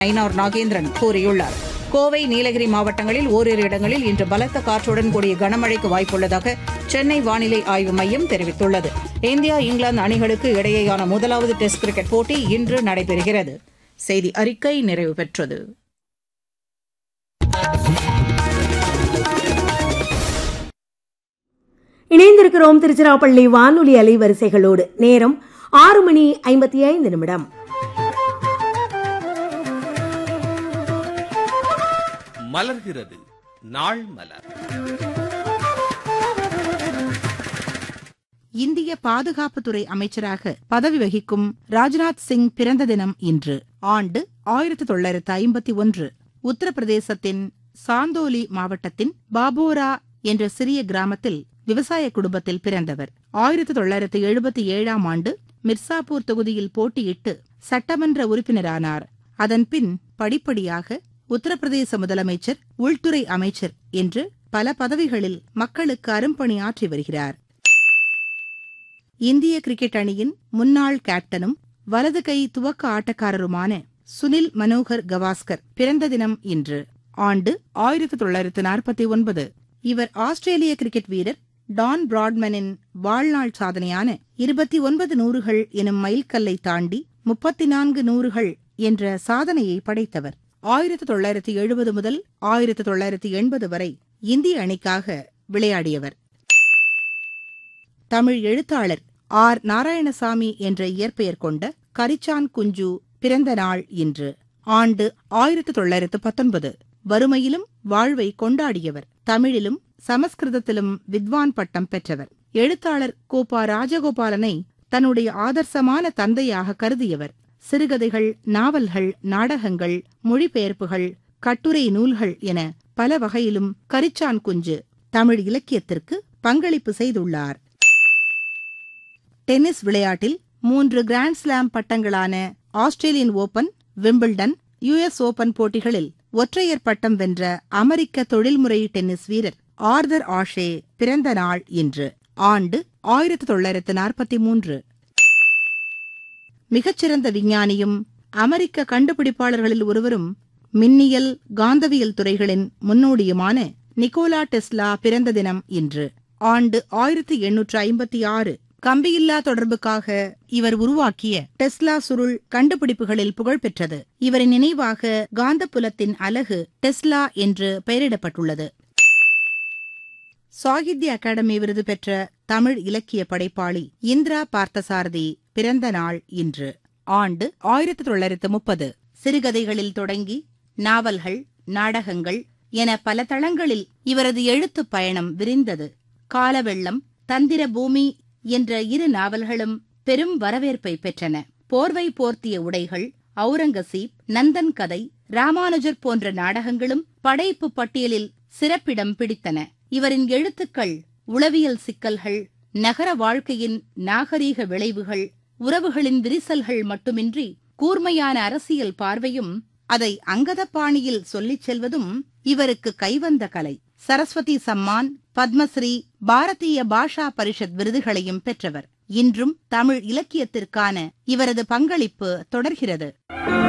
ஐனார் நாகேந்திரன் கூறியுள்ளார் கோவை நீலகிரி மாவட்டங்களில் ஓரிரு இடங்களில் இன்று பலத்த காற்றுடன் கூடிய கனமழைக்கு வாய்ப்புள்ளதாக சென்னை வானிலை ஆய்வு மையம் தெரிவித்துள்ளது இந்தியா இங்கிலாந்து அணிகளுக்கு இடையேயான முதலாவது டெஸ்ட் கிரிக்கெட் போட்டி இன்று நடைபெறுகிறது செய்தி அறிக்கை நிறைவு பெற்றது இணைந்திருக்கிறோம் திருச்சிராப்பள்ளி வானொலி அலைவரிசைகளோடு நேரம் ஆறு மணி ஐம்பத்தி ஐந்து நிமிடம் மலர்கிறது நாள் மலர் இந்திய பாதுகாப்புத்துறை அமைச்சராக பதவி வகிக்கும் ராஜ்நாத் சிங் பிறந்த தினம் இன்று ஆண்டு ஆயிரத்தி தொள்ளாயிரத்து ஐம்பத்தி ஒன்று உத்தரப்பிரதேசத்தின் சாந்தோலி மாவட்டத்தின் பாபோரா என்ற சிறிய கிராமத்தில் விவசாய குடும்பத்தில் பிறந்தவர் ஆயிரத்தி தொள்ளாயிரத்து எழுபத்தி ஏழாம் ஆண்டு மிர்சாப்பூர் தொகுதியில் போட்டியிட்டு சட்டமன்ற உறுப்பினரானார் அதன்பின் படிப்படியாக உத்தரப்பிரதேச முதலமைச்சர் உள்துறை அமைச்சர் என்று பல பதவிகளில் மக்களுக்கு அரும்பணி ஆற்றி வருகிறார் இந்திய கிரிக்கெட் அணியின் முன்னாள் கேப்டனும் வலது கை துவக்க ஆட்டக்காரருமான சுனில் மனோகர் கவாஸ்கர் பிறந்த தினம் இன்று ஆண்டு ஆயிரத்தி தொள்ளாயிரத்து நாற்பத்தி ஒன்பது இவர் ஆஸ்திரேலிய கிரிக்கெட் வீரர் டான் பிராட்மனின் வாழ்நாள் சாதனையான இருபத்தி ஒன்பது நூறுகள் எனும் மைல்கல்லை தாண்டி முப்பத்தி நான்கு நூறுகள் என்ற சாதனையை படைத்தவர் ஆயிரத்தி தொள்ளாயிரத்தி எழுபது முதல் ஆயிரத்தி தொள்ளாயிரத்தி எண்பது வரை இந்திய அணிக்காக விளையாடியவர் தமிழ் எழுத்தாளர் ஆர் நாராயணசாமி என்ற இயற்பெயர் கொண்ட கரிச்சான் குஞ்சு பிறந்த நாள் இன்று ஆண்டு ஆயிரத்து தொள்ளாயிரத்து பத்தொன்பது வறுமையிலும் வாழ்வை கொண்டாடியவர் தமிழிலும் சமஸ்கிருதத்திலும் வித்வான் பட்டம் பெற்றவர் எழுத்தாளர் கோபா ராஜகோபாலனை தன்னுடைய ஆதர்சமான தந்தையாக கருதியவர் சிறுகதைகள் நாவல்கள் நாடகங்கள் மொழிபெயர்ப்புகள் கட்டுரை நூல்கள் என பல வகையிலும் கரிச்சான் குஞ்சு தமிழ் இலக்கியத்திற்கு பங்களிப்பு செய்துள்ளார் டென்னிஸ் விளையாட்டில் மூன்று கிராண்ட் ஸ்லாம் பட்டங்களான Australian open Wimbledon US open போட்டிகளில் ஒற்றையர் பட்டம் வென்ற அமெரிக்க தொழில்முறை டென்னிஸ் வீரர் ஆர்தர் ஆஷே பிறந்த நாள் இன்று ஆண்டு ஆயிரத்தி தொள்ளாயிரத்து நாற்பத்தி மூன்று மிகச்சிறந்த விஞ்ஞானியும் அமெரிக்க கண்டுபிடிப்பாளர்களில் ஒருவரும் மின்னியல் காந்தவியல் துறைகளின் முன்னோடியுமான நிக்கோலா டெஸ்லா பிறந்த தினம் இன்று ஆண்டு ஆயிரத்தி எண்ணூற்று ஐம்பத்தி ஆறு கம்பியில்லா தொடர்புக்காக இவர் உருவாக்கிய டெஸ்லா சுருள் கண்டுபிடிப்புகளில் புகழ்பெற்றது இவரின் நினைவாக காந்தப்புலத்தின் அலகு டெஸ்லா என்று பெயரிடப்பட்டுள்ளது சாகித்ய அகாடமி விருது பெற்ற தமிழ் இலக்கிய படைப்பாளி இந்திரா பார்த்தசாரதி பிறந்த நாள் இன்று ஆண்டு ஆயிரத்தி தொள்ளாயிரத்து முப்பது சிறுகதைகளில் தொடங்கி நாவல்கள் நாடகங்கள் என பல தளங்களில் இவரது எழுத்துப் பயணம் விரிந்தது காலவெள்ளம் தந்திர பூமி என்ற இரு நாவல்களும் பெரும் வரவேற்பை பெற்றன போர்வை போர்த்திய உடைகள் அவுரங்கசீப் நந்தன் கதை ராமானுஜர் போன்ற நாடகங்களும் படைப்பு பட்டியலில் சிறப்பிடம் பிடித்தன இவரின் எழுத்துக்கள் உளவியல் சிக்கல்கள் நகர வாழ்க்கையின் நாகரீக விளைவுகள் உறவுகளின் விரிசல்கள் மட்டுமின்றி கூர்மையான அரசியல் பார்வையும் அதை அங்கதப்பாணியில் சொல்லிச் செல்வதும் இவருக்கு கைவந்த கலை சரஸ்வதி சம்மான் பத்மஸ்ரீ பாரதிய பாஷா பரிஷத் விருதுகளையும் பெற்றவர் இன்றும் தமிழ் இலக்கியத்திற்கான இவரது பங்களிப்பு தொடர்கிறது